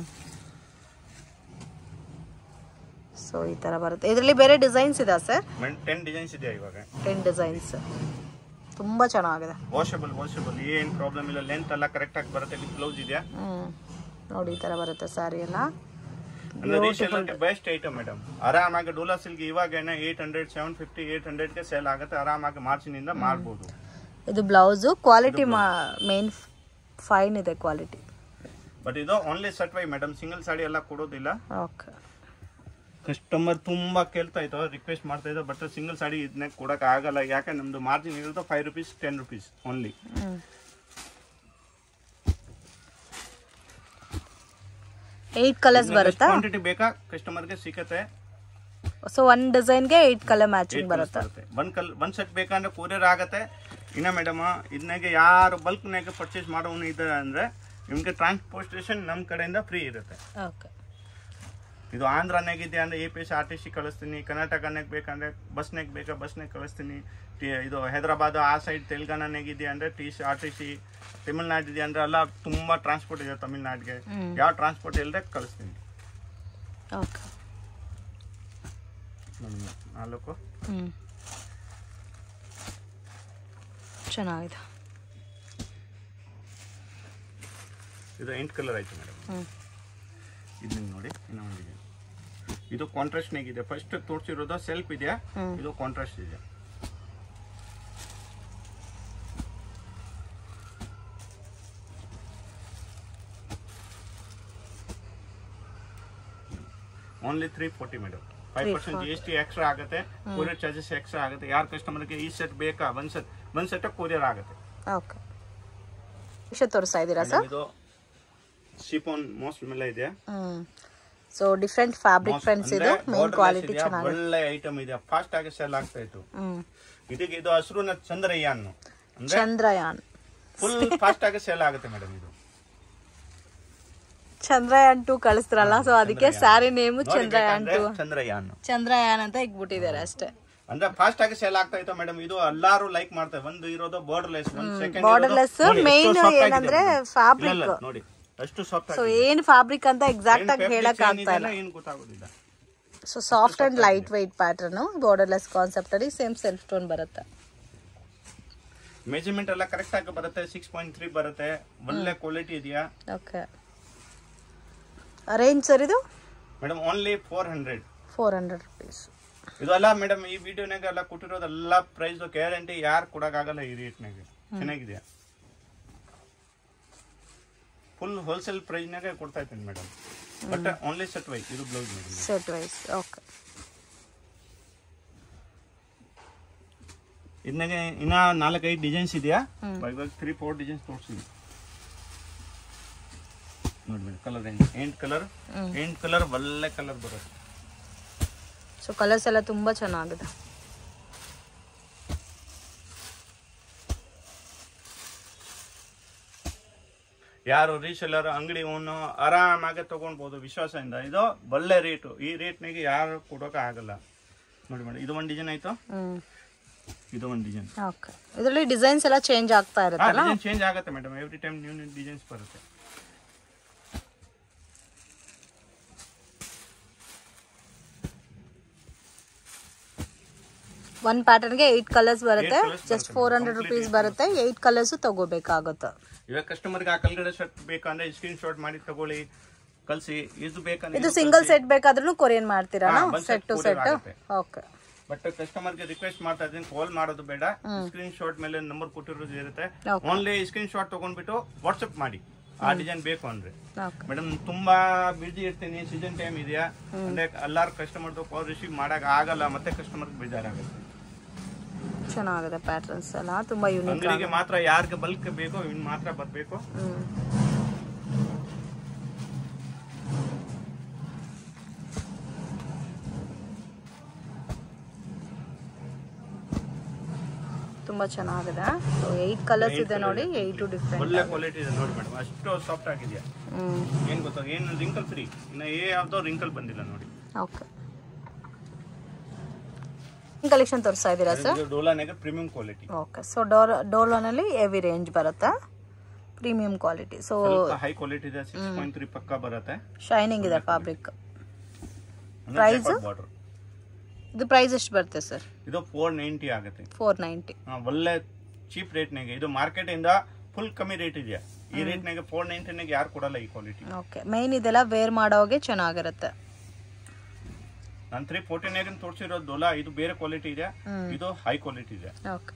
ಸೊ ಈ ಥರ ಬರುತ್ತೆ ಇದರಲ್ಲಿ ಬೇರೆ ಡಿಸೈನ್ಸ್ ಇದೆ ಸರ್ ಟೆನ್ ಡಿಸೈನ್ಸ್ ಇದೆ ಇವಾಗ ಟೆನ್ ಡಿಸೈನ್ಸ್ ತುಂಬ ಚೆನ್ನಾಗಿದೆ ವಾಷಬಲ್ ವಾಷಬಲ್ ಏನು ಪ್ರಾಬ್ಲಮ್ ಇಲ್ಲ ಲೆಂತ್ ಎಲ್ಲ ಕರೆಕ್ಟಾಗಿ ಬರುತ್ತೆ ವಿತ್ ಬ್ಲೌಸ್ ಇದೆಯಾ ಹ್ಞೂ ನೋಡಿ ಈ ಥರ ಬರುತ್ತೆ ಸ್ಯಾರಿ ಎಲ್ಲ ಅಂದ್ರೆ ರೀಸೇಲರ್ಗೆ ಬೆಸ್ಟ್ ಐಟಮ್ ಮೇಡಮ್ ಆರಾಮಾಗಿ ಡೋಲಾ ಸಿಲ್ಕ್ ಇವಾಗ eight hundred seven fifty eight ಹಂಡ್ರೆಡ್ಗೆ ಸೇಲ್ ಆಗುತ್ತೆ ಆರಾಮಾಗಿ ಮಾರ್ಚಿನಿಂದ ಮಾರ್ಬೋದು ಇದು ಬ್ಲೌಸು ಕ್ವಾಲಿಟಿ ಮಾ ಮೇನ್ ಫೈನ್ ಇದೆ ಕ್ವಾಲಿಟಿ ಬಟ್ ಇದು ಓನ್ಲಿ ಸಟ್ವೈ ಮೇಡಮ್ ಸಿಂಗಲ್ ಸಾಡಿ ಎಲ್ಲ ಕೊಡೋದಿಲ್ಲ ಓಕೆ ಕಸ್ಟಮರ್ ತುಂಬಾ ಕೇಳ್ತಾ ಇತ್ತು ರಿಕ್ವೆಸ್ಟ್ ಮಾಡ್ತಾ ಇದ್ದೋ ಬಟ್ ಸಿಂಗಲ್ ಸಾಡಿ ಇದನ್ನ ಕೊಡಕ್ ಆಗಲ್ಲ ಯಾಕೆ ನಮ್ದು ಮಾರ್ಜಿನ್ ಇರೋದು five rupees ten rupees only ಹ್ಞೂ ಏಯ್ಟ್ ಕಲರ್ಸ್ ಬರುತ್ತಾ ಕ್ವಾಂಟಿಟಿ ಬೇಕಾ ಕಸ್ಟಮರ್ಗೆ ಸಿಕ್ಕತ್ತೆ ಸೊ ಒನ್ ಡಿಸೈನ್ಗೆ ಏಯ್ಟ್ ಕಲರ್ ಮ್ಯಾಚಿಂಗ್ ಬರುತ್ತೆ ಒಂದ್ ಕಲ್ ಒಂದ್ ಸೆಟ್ ಬೇಕಂದ್ರೆ ಕೊರಿಯರ್ ಆಗತ್ತೆ ಇನ್ನ ಮೇಡಮ್ ಇದನ್ನಾಗೆ ಯಾರು ಬಲ್ಕ್ನಾಗೆ ಪರ್ಚೇಸ್ ಮಾಡೋನು ಇದ್ದಾರೆ ಅಂದ್ರೆ ನಿಮ್ಗೆ ಟ್ರಾನ್ಸ್ಪೋರ್ಟೇಷನ್ ನಮ್ಮ ಕಡೆಯಿಂದ ಫ್ರೀ ಇರುತ್ತೆ ಓಕೆ ಇದು ಆಂಧ್ರನಾಗಿದೆ ಅಂದ್ರೆ A P S R T C ಕಳಿಸ್ತೀನಿ ಕರ್ನಾಟಕನಾಗ ಬೇಕಂದ್ರೆ ಬಸ್ನಾಗ ಬೇಕಾ ಬಸ್ನಾಗ ಕಳಿಸ್ತೀನಿ ಟಿ- ಇದು ಹೈದರಾಬಾದ್ ಆ ಸೈಡ್ ತೆಲಂಗಾಣನಾಗಿದೆ ಅಂದ್ರೆ T C R T C Tamil Nadu ಇದೆ ಅಂದ್ರೆ ಎಲ್ಲ ತುಂಬಾ ಟ್ರಾನ್ಸ್ಪೋರ್ಟ್ ಇದೆ ತಮಿಳ್ನಾಡಿಗೆ ಹ್ಮ್. ಯಾವ ಟ್ರಾನ್ಸ್ಪೋರ್ಟ್ ಇಲ್ಲದೆ ಕಳಿಸ್ತೀನಿ ಓಕೆ ನಮ್ಮ ನಾಲ್ಕು ಹ್ಞೂ ಚೆನ್ನಾಗಿದೆ ಇದು ಎಂಟು ಕಲರ್ ಆಯ್ತು ಮೇಡಮ್ ಹ್ಞೂ ಇದನ್ನ ನೋಡಿ ಇನ್ನೂ ಒಂದಿದೆ ಇದು ಕಾಂಟ್ರಾಸ್ಟ್ನಾಗ ಇದೆ ಫಸ್ಟ್ ತೋರಿಸಿರೋದು ಸೆಲ್ಫ್ ಇದೆಯಾ ಹ್ಮ್. ಇದು ಕಾಂಟ್ರಾಸ್ಟ್ ಇದೆ only three forty madam five percent G S T extra ಆಗುತ್ತೆ ಕೊರಿಯರ್ ಚಾರ್ಜಸ್ ಎಕ್ಸ್ಟ್ರಾ ಆಗುತ್ತೆ ಯಾರ ಕಸ್ಟಮರ್ಗೆ ಈ ಸೆಟ್ ಬೇಕಾ ಒಂದ್ ಸೆಟ್ ಒಂದ್ ಸೆಟ್ ಕೊರಿಯರ್ ಆಗುತ್ತೆ ಓಕೆ ಎಷ್ಟು ತೋರಿಸ್ತಾ ಇದ್ದೀರಾ ಸರ್ ಇದು ಶಿಫಾನ್ ಮೋಸ್ಟ್ ಮೇಲೆ ಇದೆ ಹ್ಮ್ ಸೊ ಡಿಫ್ರೆಂಟ್ ಫ್ಯಾಬ್ರಿಕ್ ಫ್ರೆಂಡ್ಸ್ ಇದು ಮೇನ್ ಕ್ವಾಲಿಟಿ ಚೆನ್ನಾಗಿದೆ ಒಳ್ಳೆ ಐಟಮ್ ಇದೆ ಫಾಸ್ಟ್ ಆಗಿ ಸೆಲ್ ಆಗ್ತಾ ಇತ್ತು ಹ್ಮ್ ಇದಕ್ಕೆ ಇದು ಹಸಿರು ಚಂದ್ರಯಾನ್ ಅಂದ್ರೆ ಚಂದ್ರಯಾನ್ ಫುಲ್ ಫಾಸ್ಟ್ ಆಗಿ ಸೇಲ್ ಆಗುತ್ತೆ ಮೇಡಮ್ ಇದು ಚಂದ್ರಯಾನ್ ಟು ಕಳಿಸ್ತಾರಲ್ಲ ಸೊ ಅದಕ್ಕೆ ಸ್ಯಾರಿ ನೇಮು ನೋಡಿ ಚಂದ್ರಯಾನ್ ಬೇಕಂದ್ರೆ ಟು ಚಂದ್ರಯಾನ್ ಚಂದ್ರಯಾನ್ ಅಂತ ಇಕ್ಬಿಟ್ಟಿದ್ದಾರೆ ಅಷ್ಟೇ ಅಂದ್ರೆ ಫಾಸ್ಟ್ ಆಗಿ ಸೇಲ್ ಆಗ್ತಾ ಇತ್ತು ಮೇಡಮ್ ಇದು ಎಲ್ಲಾರು ಲೈಕ್ ಮಾಡ್ತಾರೆ ಒಂದು ಇರೋದು ಬಾರ್ಡರ್ ಲೆಸ್ ಒಂದು ಸೆಕೆಂಡ್ Borderless main ಏನಂದ್ರೆ fabric. ನೋಡಿ ಅಷ್ಟು ಸಾಫ್ಟ್ ಸೊ ಏನ್ ಫ್ಯಾಬ್ರಿಕ್ ಅಂತ ಎಕ್ಸಾಕ್ಟ್ ಆಗಿ ಹೇಳಕ್ ಆಗ್ತಾ ಇಲ್ಲ ಏನು ಗೊತ್ತಾಗೋದಿಲ್ಲ so soft and lightweight pattern borderless concept ಅಲ್ಲಿ ಸೇಮ್ ಸೆಲ್ಫ್ ಟೋನ್ ಬರುತ್ತೆ ಮೆಜರ್ಮೆಂಟ್ ಎಲ್ಲ ಕರೆಕ್ಟ್ ಆಗಿ ಬರುತ್ತೆ ಸಿಕ್ಸ್ ಪಾಯಿಂಟ್ ತ್ರೀ ಬರುತ್ತೆ ಒಳ್ಳೆ ಕ್ವಾಲಿಟಿ ಇದೆಯಾ ಓಕೆ ರೇಂಜ್ ಸರ್ ಇದು madam only four hundred four hundred rupees ಇದೆಲ್ಲ ಮೇಡಮ್ ಈ ವಿಡಿಯೋನಾಗ ಎಲ್ಲ ಕೊಟ್ಟಿರೋದೆಲ್ಲ ಪ್ರೈಸ್ ಗ್ಯಾರಂಟಿ ಯಾರು ಕೊಡಕ್ಕಾಗಲ್ಲ ಈ ರೇಟ್ನಾಗೆ ಚೆನ್ನಾಗಿದೆ ಫುಲ್ ಹೋಲ್ಸೇಲ್ ಪ್ರೈಸ್ನಾಗೆ ಕೊಡ್ತಾ ಇದ್ದೀನಿ madam but only set wise ಇದು blouse madam set wise okay ಇದನ್ನಾಗೆ ಇನ್ನ ನಾಲ್ಕೈದು ಡಿಸೈನ್ಸ್ ಇದೆಯಾ ಇವಾಗ ತ್ರೀ ಫೋರ್ ಡಿಸೈನ್ಸ್ ತೋರಿಸಿದ್ವಿ ನೋಡಿ ಮೇಡಮ್ ಕಲರ್ ಎಂಟ್ ಕಲರ್ ಎಂಟ್ ಕಲರ್ ಒಳ್ಳೆ ಕಲರ್ ಬರುತ್ತೆ ಸೊ ಕಲರ್ಸ್ ಎಲ್ಲ ತುಂಬಾ ಚೆನ್ನಾಗಿದೆ ಯಾರು ರೀಸೆಲ್ಲರ್ ಅಂಗಡಿ ಓನು ಆರಾಮಾಗಿ ತಗೊಳ್ಬೋದು ವಿಶ್ವಾಸದಿಂದ ಇದು ಒಳ್ಳೆ ರೇಟು ಈ ರೇಟ್ನಾಗೆ ಯಾರು ಕೊಡೋಕೆ ಆಗಲ್ಲ ನೋಡಿ ಮೇಡಮ್ ಇದು ಒಂದು ಡಿಸೈನ್ ಆಯ್ತು ಹ್ಮ್ ಇದು ಒಂದು ಡಿಸೈನ್ ಓಕೆ ಇದರಲ್ಲಿ ಡಿಸೈನ್ಸ್ ಎಲ್ಲ ಚೇಂಜ್ ಆಗ್ತಾ ಇರುತ್ತಲ್ಲ ಡಿಸೈನ್ ಚೇಂಜ್ ಆಗುತ್ತೆ madam every time new new designs ಬರುತ್ತೆ ಒನ್ ಪ್ಯಾಟರ್ನ್ಗೆ ಏಯ್ಟ್ ಕಲರ್ಸ್ ಬರುತ್ತೆ Eight colours ಜಸ್ಟ್ ಬರುತ್ತೆ. Four hundred Complete rupees eight ಬರುತ್ತೆ ಏಯ್ಟ್ ಕಲರ್ಸು ತಗೋಬೇಕಾಗುತ್ತೆ ಇವಾಗ ಕಸ್ಟಮರ್ಗೆ ಆ ಕಲ್ಗಡೆ ಶರ್ಟ್ ಬೇಕಂದ್ರೆ ಸ್ಕ್ರೀನ್ ಶಾಟ್ ಮಾಡಿ ತಗೊಳ್ಳಿ ಕಳಿಸಿ ಇದು ಬೇಕಂದ್ರೆ ಇದು ಸಿಂಗಲ್ ಸೆಟ್ ಬೇಕಾದ್ರೂ ಕೊರಿಯನ್ ಮಾಡ್ತೀರಾ ಹಾ, ಒಂದ್ set set two courier set ಆಗುತ್ತೆ. ಓಕೆ ಬಟ್ ಕಸ್ಟಮರ್ಗೆ ರಿಕ್ವೆಸ್ಟ್ ಮಾಡ್ತಾ ಇದ್ದೀನಿ ಕಾಲ್ ಮಾಡೋದು ಬೇಡ ಸ್ಕ್ರೀನ್ ಶಾಟ್ ಮೇಲೆ ನಂಬರ್ ಕೊಟ್ಟಿರೋದು ಇರುತ್ತೆ Okay. ಓನ್ಲಿ ಸ್ಕ್ರೀನ್ ಶಾಟ್ ತಗೊಂಡ್ಬಿಟ್ಟು ವಾಟ್ಸಪ್ ಮಾಡಿ ಆ ಡಿಸೈನ್ ಬೇಕು ಅಂದ್ರೆ ಓಕೆ ಮೇಡಮ್ ತುಂಬಾ ಬಿಜಿ ಇರ್ತೀನಿ ಸೀಸನ್ ಟೈಮ್ ಇದೆಯಾ ಅಂದ್ರೆ ಎಲ್ಲಾರು ಕಸ್ಟಮರ್ದು ಕಾಲ್ ರಿಸೀವ್ ಮಾಡಕ್ ಆಗಲ್ಲ ಮತ್ತೆ ಕಸ್ಟಮರ್ ಬೇಜಾರಾಗುತ್ತೆ ಚೆನ್ನಾಗಿದೆ ಪ್ಯಾಟರ್ನ್ಸ್ ಎಲ್ಲ ತುಂಬಾ ಯೂನಿಕ್ ಅಂಗಡಿಗೆ ಮಾತ್ರ ಯಾರಿಗೆ ಬಲ್ಕ್ ಬೇಕೋ ಇನ್ ಮಾತ್ರ ಬರ್ಬೇಕು ಹ್ಮ್ ತುಂಬಾ ಚೆನ್ನಾಗಿದೆ ಸೊ ಏಯ್ಟ್ ಕಲರ್ಸ್ ಇದೆ ನೋಡಿ ಏಯ್ಟು ಡಿಫ್ರೆಂಟ್ ಒಳ್ಳೆ ಕ್ವಾಲಿಟಿ ಇದೆ ನೋಡಿ ಮೇಡಮ್ ಅಷ್ಟು ಸಾಫ್ಟ್ ಆಗಿದೆಯಾ ಹ್ಮ್ ಏನ್ ಗೊತ್ತಾ ಏನು ರಿಂಕಲ್ ಫ್ರೀ ಇನ್ನ ಏ ಯಾವ್ದೋ ರಿಂಕಲ್ ಬಂದಿಲ್ಲ ನೋಡಿ ಓಕೆ ಕಲೆಕ್ಷನ್ ತೋರಿಸ್ತಾ ಇದ್ದೀರಾ ಸರ್ ಇದು ಡೋಲಾನಾಗ ಪ್ರೀಮಿಯಂ ಕ್ವಾಲಿಟಿ ಓಕೆ ಸೊ ಡೋರ್ ಡೋಲೋನಲ್ಲಿ ಹೆವಿ ರೇಂಜ್ ಬರುತ್ತೆ ಪ್ರೀಮಿಯಂ ಕ್ವಾಲಿಟಿ ಸೊ ಸ್ವಲ್ಪ ಹೈ ಕ್ವಾಲಿಟಿ ಇದೆ ಸಿಕ್ಸ್ ಪಾಯಿಂಟ್ ತ್ರೀ ಪಕ್ಕ ಬರುತ್ತೆ ಶೈನಿಂಗ್ ಇದೆ ಫ್ಯಾಬ್ರಿಕ್ Price? ಬಾರ್ಡರ್ ಇದು ಪ್ರೈಸ್ ಎಷ್ಟು ಬರುತ್ತೆ ಸರ್ ಇದು ಫೋರ್ ನೈಂಟಿ ಆಗುತ್ತೆ ಫೋರ್ ನೈಂಟಿ ಆ, ಒಳ್ಳೆ ಚೀಪ್ ರೇಟ್ನಾಗೆ ಇದು ಮಾರ್ಕೆಟ್ ಇಂದ ಫುಲ್ ಕಮ್ಮಿ ರೇಟ್ ಇದೆಯಾ ಈ ರೇಟ್ನಾಗೆ ಫೋರ್ ನೈಂಟಿನಾಗೆ ಯಾರು ಕೊಡಲ್ಲ ಈ ಕ್ವಾಲಿಟಿ ಓಕೆ ಮೈನ್ ಇದೆಲ್ಲ ವೇರ್ ಮಾಡೋಗೆ ಚೆನ್ನಾಗಿರುತ್ತೆ ನಾನು ತ್ರೀ ಫೋರ್ಟಿನಾಗ ತೋರಿಸಿರೋದು ಡೋಲಾ ಇದು ಬೇರೆ ಕ್ವಾಲಿಟಿ ಇದೆ ಇದು ಹೈ ಕ್ವಾಲಿಟಿ ಇದೆ ಓಕೆ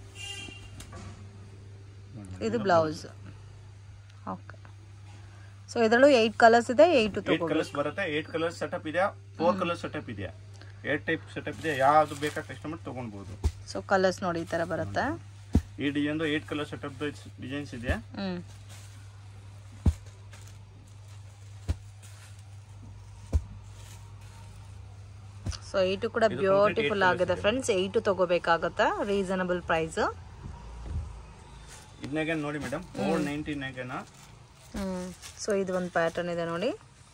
ಇದು ಬ್ಲೌಸ್ ಓಕೆ ಸೊ ಇದರಲ್ಲೂ ಏಯ್ಟ್ ಕಲರ್ಸ್ ಇದೆ ಏಯ್ಟ್ ಏಟ್ ತಗೋ ಕಲರ್ಸ್ ಬರುತ್ತೆ ಏಟ್ ಕಲರ್ಸ್ ಸೆಟಪ್ ಇದೆ ಫೋರ್ ಕಲರ್ ಸೆಟಪ್ ಇದೆ ಏಟ್ ಟೈಪ್ ಸೆಟಪ್ ಇದೆ ಯಾವ್ದು ಬೇಕಾ ಕಸ್ಟಮರ್ ತಗೊಳ್ಬಹುದು ಸೊ ಕಲರ್ಸ್ ನೋಡಿ ಈ ಥರ ಬರುತ್ತೆ ಈ design eight colour setup designs ಇದೆ ಹ್ಞೂ ಸೊ ಏಯ್ಟು ಕೂಡ ಇದು ಬ್ಯೂಟಿಫುಲ್ complete eight ಆಗಿದೆ ಫ್ರೆಂಡ್ಸ್ ಏಯ್ಟು ತಗೋಬೇಕಾಗತ್ತೆ ರೀಸನಬಲ್ ಪ್ರೈಸ್ ಇದನ್ನಾಗೆ ನೋಡಿ ಮೇಡಮ್ ಫೋರ್ ನೈಂಟಿನಾಗೆನ ಹ್ಞೂ ಸೊ ಇದು ಒಂದು ಪ್ಯಾಟರ್ನ್ ಇದೆ ನೋಡಿ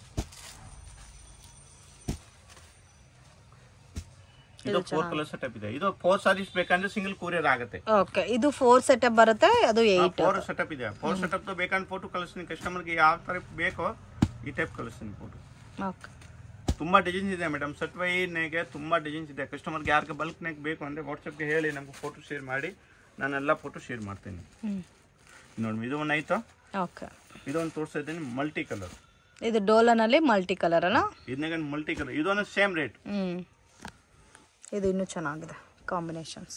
ಇದು ಫೋರ್ ಕಲರ್ ಸೆಟಪ್ ಇದೆ ಇದು ಫೋರ್ ಸಾರೀಸ್ ಬೇಕಂದ್ರೆ ಸಿಂಗಲ್ ಕೂರಿಯರ್ ಆಗುತ್ತೆ ಓಕೆ ಇದು ಫೋರ್ ಸೆಟಪ್ ಬರುತ್ತೆ ಅದು ಏಯ್ಟ್ ಫೋರ್ ಸೆಟಪ್ ಇದೆ ಫೋರ್ ಸೆಟಪ್ ಬೇಕಂದ್ರೆ ಫೋಟೋ ಕಳಿಸ್ತೀನಿ ಕಸ್ಟಮರ್ಗೆ ಯಾವ ತರ ಬೇಕೋ ಈ ಟೈಪ್ ಕಳಿಸ್ತೀನಿ ಫೋಟೋ ಓಕೆ ತುಂಬಾ ಡಿಸೈನ್ಸ್ ಇದೆ ಮೇಡಮ್ ಸಟ್ವೈನಾಗೆ ತುಂಬಾ ಡಿಸೈನ್ಸ್ ಇದೆ ಕಸ್ಟಮರ್ಗೆ ಯಾರಿಗೆ ಬಲ್ಕ್ನಾಗ ಬೇಕು ಅಂದ್ರೆ ವಾಟ್ಸಪ್ಗೆ ಹೇಳಿ ನಮ್ಗೆ ಫೋಟೋ ಶೇರ್ ಮಾಡಿ ನಾನೆಲ್ಲ ಫೋಟೋ ಶೇರ್ ಮಾಡ್ತೀನಿ ಹ್ಞೂ ನೋಡಿ ಇದು ಒಂದು ಆಯ್ತು ಓಕೆ ಇದೊಂದು ತೋರಿಸ್ತಾ ಇದ್ದೀನಿ ಮಲ್ಟಿ ಕಲರ್ ಇದು ಡೋಲನಲ್ಲಿ ಮಲ್ಟಿ ಕಲರ್ ಅಲ್ಲ ಇದನ್ನಾಗ ಮಲ್ಟಿ ಕಲರ್ ಇದೊಂದು ಸೇಮ್ ರೇಟ್ ಹ್ಞೂ ಇದು ಇನ್ನೂ ಚೆನ್ನಾಗಿದೆ ಕಾಂಬಿನೇಷನ್ಸ್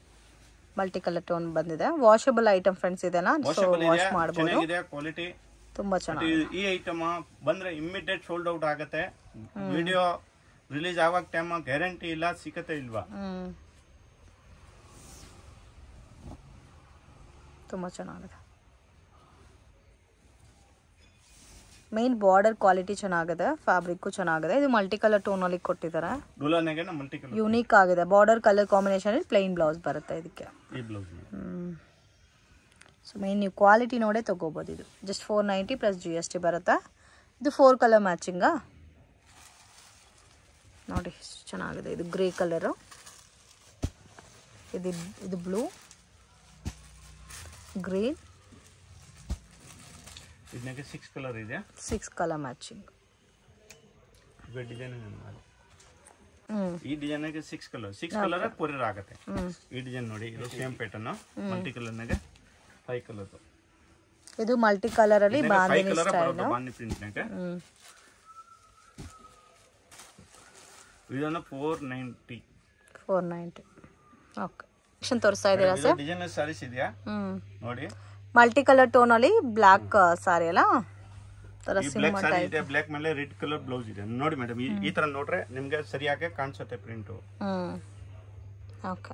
ಮಲ್ಟಿ ಕಲರ್ ಟೋನ್ ಬಂದಿದೆ ವಾಷಬಲ್ ಐಟಮ್ ಫ್ರೆಂಡ್ಸ್ ಇದೆನಾ ಸೊ ವಾಷಬಲ್ ವಾಶ್ ಇದೆ ಮಾಡ್ಬೋದು ಚೆನ್ನಾಗಿದೆ ಕ್ವಾಲಿಟಿ ತುಂಬ ಮತ್ತೆ ಚೆನ್ನಾಗಿ ಈ- ಈ ಐಟಮ್ ಬಂದ್ರೆ ಇಮ್ಮಿಡಿಯೇಟ್ ಸೋಲ್ಡ್ ಔಟ್ ಆಗತ್ತೆ ವಿಡಿಯೋ ರಿಲೀಸ್ ಆವಾಗ ಟೈಮ್ ಗ್ಯಾರಂಟಿ ಇಲ್ಲ ಸಿಕ್ಕತ್ತೆ ಇಲ್ವಾ ಹ್ಞೂ ತುಂಬ ಚೆನ್ನಾಗಿದೆ ಮೇನ್ ಬಾರ್ಡರ್ ಕ್ವಾಲಿಟಿ ಚೆನ್ನಾಗಿದೆ ಫ್ಯಾಬ್ರಿಕ್ಕು ಚೆನ್ನಾಗಿದೆ ಇದು ಮಲ್ಟಿ ಕಲರ್ ಟೋನಲ್ಲಿ ಕೊಟ್ಟಿದ್ದಾರೆ ಡುಲಾನೆಗೆ ಮಲ್ಟಿ ಕಲರ್ ಯುನೀಕ್ ಆಗಿದೆ border colour combination plain blouse ಬರುತ್ತೆ ಇದಕ್ಕೆ ಈ ಬ್ಲೌಸ್ ಸೊ ಮೇನ್ ನೀವು ಕ್ವಾಲಿಟಿ ನೋಡೇ ತೊಗೋಬೋದು ಇದು just four ninety plus G S T ಬರುತ್ತೆ ಇದು ಫೋರ್ ಕಲರ್ ಮ್ಯಾಚಿಂಗಾ ನೋಡಿ ಎಷ್ಟು ಚೆನ್ನಾಗಿದೆ ಇದು ಗ್ರೇ ಕಲರು ಇದು ಇದು ಬ್ಲೂ ಗ್ರೀನ್ ಇದಕ್ಕೆ ಸಿಕ್ಸ್ ಕಲರ್ ಇದೆ ಸಿಕ್ಸ್ ಕಲರ್ ಮ್ಯಾಚಿಂಗ್ ಇವಾಗ ಡಿಸೈನ್ ಹ್ಞೂ ಈ ಡಿಸೈನ್ಗೆ six colour six colour courier ಆಗತ್ತೆ ಈ ಡಿಸೈನ್ ನೋಡಿ ಇದು ಸೇಮ್ ಪ್ಯಾಟರ್ನ್ ಮಲ್ಟಿ ಕಲರ್ನಾಗೆ ಫೈವ್ ಕಲರ್ ಇದು ಮಲ್ಟಿ ಕಲರಲ್ಲಿ ಫೈವ್ ಬಾಂದಿನಿ ಕಲರ್ ಸ್ಟೈಲು ಬರುತ್ತೆ ಬಾಂದಿ ಪ್ರಿಂಟ್ನಾಗೆ ಹ್ಞೂ ಇದನ್ನ four ninety four ninety okay option ತೋರಿಸ್ತಾ ಇದ್ದೀರಾ ಸರ್ ಡಿಸೈನ್ ಸಾರೀಸ್ ಇದೆಯಾ ಹ್ಞೂ ನೋಡಿ ಮಲ್ಟಿ ಕಲರ್ ಟೋನಲ್ಲಿ ಬ್ಲ್ಯಾಕ್ ಸಾರಿ ಅಲ್ಲ ಥರ ಈ ಬ್ಲ್ಯಾಕ್ ಸಾರಿ ಇದೆ ಬ್ಲ್ಯಾಕ್ ಮೇಲೆ ರೆಡ್ ಕಲರ್ ಬ್ಲೌಸ್ ಇದೆ ನೋಡಿ ಮೇಡಮ್ ಈ ತರ ನೋಡ್ರೆ ನಿಮ್ಗೆ ಸರಿಯಾಗಿ ಕಾಣಿಸುತ್ತೆ ಪ್ರಿಂಟ್ ಹ್ಞೂ ಓಕೆ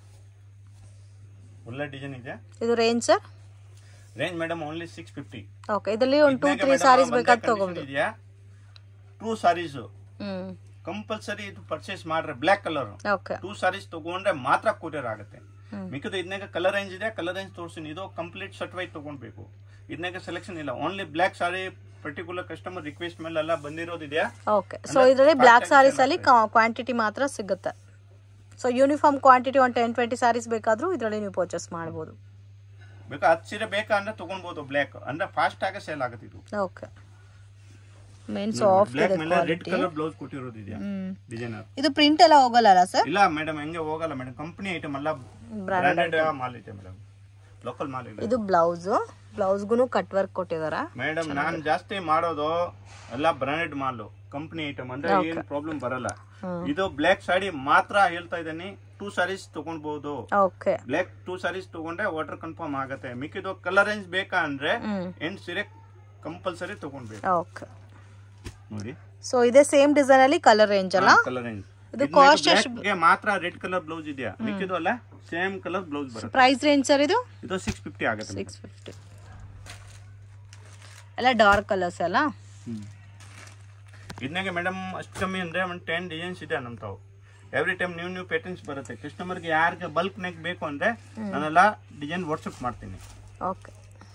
ಒಳ್ಳೆ ಡಿಸೈನ್ ಇದೆ ಇದು range sir range madam only six fifty okay ಇದರಲ್ಲಿ ಒಂದು ಟೂ ತ್ರೀ ಸಾರೀಸ್ ಬೇಕಾದ್ರೆ ತಗೋಬೋದು ಇದೆಯಾ ಟೂ ಸಾರೀಸ್ ಹ್ಞೂ ಕಂಪಲ್ಸರಿ ಇದು ಪರ್ಚೇಸ್ ಮಾಡ್ರೆ black colour okay two saris ತಗೊಂಡ್ರೆ ಮಾತ್ರ ಕೊರಿಯರ್ ಆಗುತ್ತೆ ಹ್ಮ್. ಮಿಕ್ಕದು ಇದನ್ನಾಗ ಕಲರ್ ರೇಂಜ್ ಇದೆ ಕಲರ್ ರೇಂಜ್ ತೋರಿಸ್ತೀನಿ ಇದು ಕಂಪ್ಲೀಟ್ ಸರ್ಟಿಫೈಡ್ ತಗೊಂಡ್ಬೇಕು ಇದನ್ನಾಗ ಸೆಲೆಕ್ಷನ್ ಇಲ್ಲ only black sari particular customer request ಮೇಲೆ ಎಲ್ಲ ಬಂದಿರೋದಿದೆಯಾ ಓಕೆ ಸೊ ಇದರಲ್ಲಿ ಬ್ಲ್ಯಾಕ್ ಸಾರೀಸಲ್ಲಿ ಕ್ವಾಂಟಿಟಿ ಮಾತ್ರ ಸಿಗುತ್ತೆ ಸೊ ಯೂನಿಫಾರ್ಮ್ ಕ್ವಾಂಟಿಟಿ ಒಂದು ಟೆನ್ ಟ್ವೆಂಟಿ ಸಾರೀಸ್ ಬೇಕಾದರೂ ಇದರಲ್ಲಿ ನೀವು ಪರ್ಚೇಸ್ ಮಾಡ್ಬೋದು ಬೇಕಾ ಹತ್ತು ಸೀರೆ ಬೇಕಾ ಅಂದ್ರೆ ತಗೊಳ್ಬಹುದು ಬ್ಲ್ಯಾಕ್ ಅಂದ್ರೆ ಫಾಸ್ಟ್ ಆಗಿ ಸೇಲ್ ಆಗುತ್ತೆ ಇದು ಓಕೆ ಮೇನ್ ಸಾಫ್ಟ್ ಬ್ಲ್ಯಾಕ್ ಇದೆ ಮೇಲೆ ರೆಡ್ ಕ್ವಾಲಿಟಿ ಕಲರ್ ಬ್ಲೌಸ್ ಕೊಟ್ಟಿರೋದಿದೆಯಾ ಹ್ಮ್ ಡಿಸೈನರ್ ಇದು ಪ್ರಿಂಟ್ ಎಲ್ಲ ಹೋಗಲ್ಲ ಸರ್ ಇಲ್ಲ ಮೇಡಮ್ ಹೆಂಗೆ ಹೋಗಲ್ಲ ಮೇಡಮ್ ಕಂಪನಿ ಐಟಮ್ ಅಲ್ಲ ಬ್ರಾಂಡೆಡ್ ಮಾಲ್ ಐತೆ ಮೇಡಮ್ ಲೋಕಲ್ ಮಾಲ್ ಇಲ್ಲ ಇದು ಬ್ಲೌಸು ಬ್ಲೌಸ್ಗೂ ಕಟ್ ವರ್ಕ್ ಕೊಟ್ಟಿದ್ದಾರೆ ಮೇಡಮ್ ನಾನ್ ಜಾಸ್ತಿ ಮಾಡೋದು ಎಲ್ಲ ಬ್ರಾಂಡೆಡ್ ಮಾಲ್ ಕಂಪನಿ ಐಟಮ್ ಅಂದ್ರೆ ಏನ್ ಪ್ರಾಬ್ಲಮ್ ಬರಲ್ಲ ಇದು ಬ್ಲ್ಯಾಕ್ ಸಾಡಿ ಮಾತ್ರ ಹೇಳ್ತಾ ಇದ್ದೀನಿ ಟೂ ಸಾರೀಸ್ ತಗೊಳ್ಬಹುದು ಓಕೆ ಬ್ಲ್ಯಾಕ್ ಟೂ ಸಾರೀಸ್ ತಗೊಂಡ್ರೆ ವಾಟರ್ ಕನ್ಫರ್ಮ್ ಆಗತ್ತೆ ಮಿಕ್ಕಿದು ಕಲರ್ ರೇಂಜ್ ಬೇಕಾ ಅಂದ್ರೆ ಹ್ಮ್ ಎಂಟು ಸೀರೆ ಕಂಪಲ್ಸರಿ ತಗೊಂಡ್ಬೇಕು ಓಕೆ ನೋಡಿ ಸೊ ಇದೇ ಸೇಮ್ ಡಿಸೈನ್ ಅಲ್ಲಿ ಕಲರ್ ರೇಂಜ್ ಅಲ್ಲ ಕಲರ್ ರೇಂಜ್ ಇದು cost ಗೆ ಮಾತ್ರ ರೆಡ್ ಕಲರ್ ಬ್ಲೌಸ್ ಇದೆಯಾ ಮಿಕ್ಕಿದು ಅಲ್ಲ ಸೇಮ್ ಕಲರ್ ಬ್ಲೌಸ್ ಬರುತ್ತೆ ಪ್ರೈಸ್ ರೇಂಜ್ ಸರ್ ಇದು ಇದು ಸಿಕ್ಸ್ ಫಿಫ್ಟಿ ಆಗುತ್ತೆ madam. ಸಿಕ್ಸ್ ಫಿಫ್ಟಿ ಎಲ್ಲ ಡಾರ್ಕ್ ಕಲರ್ಸ್ ಅಲ್ಲ ಹ್ಮ್. ಇದನ್ನಾಗೆ ಮೇಡಮ್ ಅಷ್ಟು ಕಮ್ಮಿ ಅಂದ್ರೆ ಒಂದು ಟೆನ್ ಡಿಸೈನ್ಸ್ ಇದೆ ನಮ್ಮ ತಾವು every time new new patterns ಬರುತ್ತೆ ಕಸ್ಟಮರ್ಗೆ ಯಾರಿಗೆ ಬಲ್ಕ್ ನೆಕ್ ಬೇಕು ಅಂದ್ರೆ ನಾನೆಲ್ಲ ಡಿಸೈನ್ ವಾಟ್ಸಪ್ ಮಾಡ್ತೀನಿ ಓಕೆ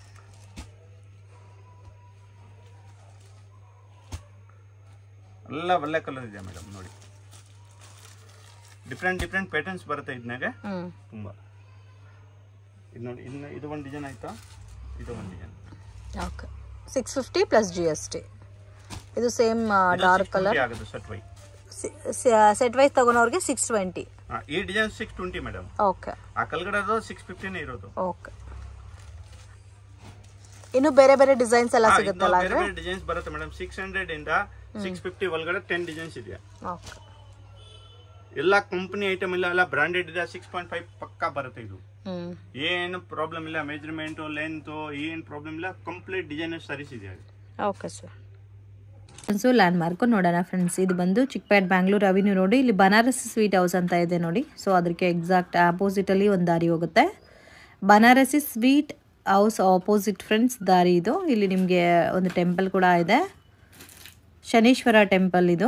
ಎಲ್ಲ ಒಳ್ಳೆ ಕಲರ್ ಇದೆ ಮೇಡಮ್ ನೋಡಿ ಡಿಫ್ರೆಂಟ್ ಡಿಫ್ರೆಂಟ್ ಪ್ಯಾಟರ್ನ್ಸ್ ಬರುತ್ತೆ ಇದನ್ನಾಗೆ ಹ್ಮ್ ತುಂಬ ಇದು ನೋಡಿ ಇನ್ನು ಇದು ಒಂದು ಡಿಸೈನ್ ಆಯ್ತಾ ಇದು ಒಂದು design okay six fifty plus G S T ಇದು ಸೇಮ್ ಡಾರ್ಕ್ ಕಲರ್ ಆಗುತ್ತೆ ಸೆಟ್ ವೈ ಸೆಟ್ ವೈಸ್ ತಗೊಳೋರಿಗೆ ಸಿಕ್ಸ್ ಟ್ವೆಂಟಿ ಈ design six twenty madam okay ಆ ಕಲ್ಗಡೆ ಸಿಕ್ಸ್ ಫಿಫ್ಟಿನೇ ಇರೋದು ಓಕೆ ಇನ್ನು ಬೇರೆ ಬೇರೆ ಡಿಸೈನ್ಸ್ ಎಲ್ಲ ಹಾ, ಸಿಗುತ್ತಲ್ಲ ಇನ್ನು ಬೇರೆ ಬೇರೆ ಡಿಸೈನ್ಸ್ ಬರುತ್ತೆ ಮೇಡಮ್ ಸಿಕ್ಸ್ ಹಂಡ್ರೆಡ್ ಇಂದ ಸಿಕ್ಸ್ ಫಿಫ್ಟಿ ಒಳಗಡೆ ಟೆನ್ ಡಿಸೈನ್ಸ್ ಇದೆಯಾ ಓಕೆ ಎಲ್ಲ ಕಂಪನಿ ಐಟಮ್ ಇಲ್ಲ ಎಲ್ಲ ಬ್ರಾಂಡೆಡ್ ಇದೆ ಸಿಕ್ಸ್ ಪಾಯಿಂಟ್ ಫೈವ್ ಪಕ್ಕಾ ಬರುತ್ತೆ ಇದು ಹ್ಮ್ ಏನು ಪ್ರಾಬ್ಲಮ್ ಇಲ್ಲ ಮೆಜರ್ಮೆಂಟ್ ಲೆಂತ್ ಏನ್ ಪ್ರಾಬ್ಲಮ್ ಇಲ್ಲ ಕಂಪ್ಲೀಟ್ ಡಿಸೈನ್ ಸರೀಸ್ ಇದೆ okay sir so landmark ನೋಡೋಣ ಫ್ರೆಂಡ್ಸ್ ಇದು ಬಂದು ಚಿಕ್ಕಪೇಟ್ ಬ್ಯಾಂಗ್ಳೂರ್ ಅವಿನ್ಯೂ ನೋಡಿ ಇಲ್ಲಿ ಬನಾರಸ್ ಸ್ವೀಟ್ ಹೌಸ್ ಅಂತ ಇದೆ ನೋಡಿ ಸೊ ಅದಕ್ಕೆ ಎಕ್ಸಾಕ್ಟ್ ಆಪೋಸಿಟಲ್ಲಿ ಒಂದು ದಾರಿ ಹೋಗುತ್ತೆ Banarasi sweet house opposite friends ದಾರಿ ಇದು ಇಲ್ಲಿ ನಿಮಗೆ ಒಂದು ಟೆಂಪಲ್ ಕೂಡ ಇದೆ ಶನೀಶ್ವರ ಟೆಂಪಲ್ ಇದು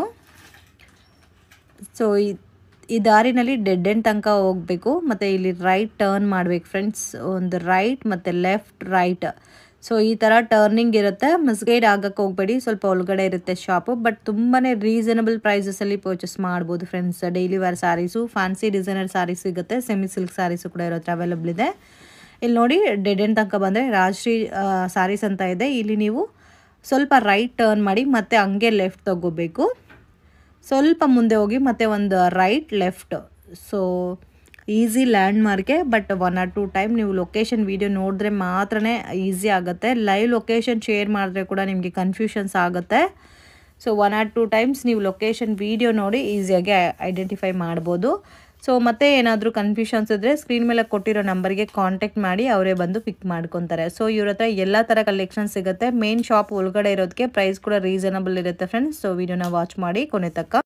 ಸೊ ಈ ಈ ದಾರಿನಲ್ಲಿ ಡೆಡ್ ಎಂಡ್ ತನಕ ಹೋಗಬೇಕು ಮತ್ತು ಇಲ್ಲಿ ರೈಟ್ ಟರ್ನ್ ಮಾಡ್ಬೇಕು ಫ್ರೆಂಡ್ಸ್ ಒಂದು ರೈಟ್ ಮತ್ತು ಲೆಫ್ಟ್ ರೈಟ್ ಸೊ ಈ ಥರ ಟರ್ನಿಂಗ್ ಇರುತ್ತೆ ಮಿಸ್ಗೈಡ್ ಆಗಕ್ಕೆ ಹೋಗಬೇಡಿ ಸ್ವಲ್ಪ ಒಳಗಡೆ ಇರುತ್ತೆ ಶಾಪು ಬಟ್ ತುಂಬಾ ರೀಸನಬಲ್ ಪ್ರೈಸಸಲ್ಲಿ ಪರ್ಚೇಸ್ ಮಾಡ್ಬೋದು friends daily wear saris fancy designer saris ಸಿಗುತ್ತೆ ಸೆಮಿ ಸಿಲ್ಕ್ ಸ್ಯಾರೀಸು ಕೂಡ ಇರೋತ್ರ ಅವೈಲಬಲ್ ಇದೆ ಇಲ್ಲಿ ನೋಡಿ ಡೆಡ್ ಎಂಡ್ ತನಕ ಬಂದರೆ ರಾಜಶ್ರೀ ಸ್ಯಾರೀಸ್ ಅಂತ ಇದೆ ಇಲ್ಲಿ ನೀವು ಸ್ವಲ್ಪ ರೈಟ್ ಟರ್ನ್ ಮಾಡಿ ಮತ್ತೆ ಹಂಗೆ ಲೆಫ್ಟ್ ತಗೋಬೇಕು ಸ್ವಲ್ಪ ಮುಂದೆ ಹೋಗಿ ಮತ್ತೆ ಒಂದು ರೈಟ್ ಲೆಫ್ಟ್ ಸೊ ಈಸಿ ಲ್ಯಾಂಡ್ ಮಾರ್ಕೆ but one or two time ನೀವು ಲೊಕೇಶನ್ ವೀಡಿಯೋ ನೋಡಿದ್ರೆ ಮಾತ್ರನೇ ಈಸಿ ಆಗುತ್ತೆ ಲೈವ್ ಲೊಕೇಶನ್ ಶೇರ್ ಮಾಡಿದ್ರೆ ಕೂಡ ನಿಮಗೆ ಕನ್ಫ್ಯೂಷನ್ಸ್ ಆಗುತ್ತೆ so one or two times ನೀವು ಲೊಕೇಶನ್ ವೀಡಿಯೋ ನೋಡಿ ಈಸಿಯಾಗಿ ಐಡೆಂಟಿಫೈ ಮಾಡ್ಬೋದು ಸೊ ಮತ್ತೆ ಏನಾದರೂ ಕನ್ಫ್ಯೂಷನ್ಸ್ ಇದ್ದರೆ ಸ್ಕ್ರೀನ್ ಮೇಲೆ ಕೊಟ್ಟಿರೋ ನಂಬರ್ಗೆ ಕಾಂಟ್ಯಾಕ್ಟ್ ಮಾಡಿ ಅವರೇ ಬಂದು ಪಿಕ್ ಮಾಡ್ಕೊತಾರೆ ಸೊ ಇವ್ರ ಹತ್ರ ಎಲ್ಲ ಥರ ಕಲೆಕ್ಷನ್ ಸಿಗುತ್ತೆ ಮೇನ್ ಶಾಪ್ ಒಳಗಡೆ ಇರೋದಕ್ಕೆ ಪ್ರೈಸ್ ಕೂಡ ರೀಸನಬಲ್ ಇರುತ್ತೆ ಫ್ರೆಂಡ್ಸ್ ಸೊ ವಿಡಿಯೋನ ವಾಚ್ ಮಾಡಿ ಕೊನೆ ತಕ್ಕ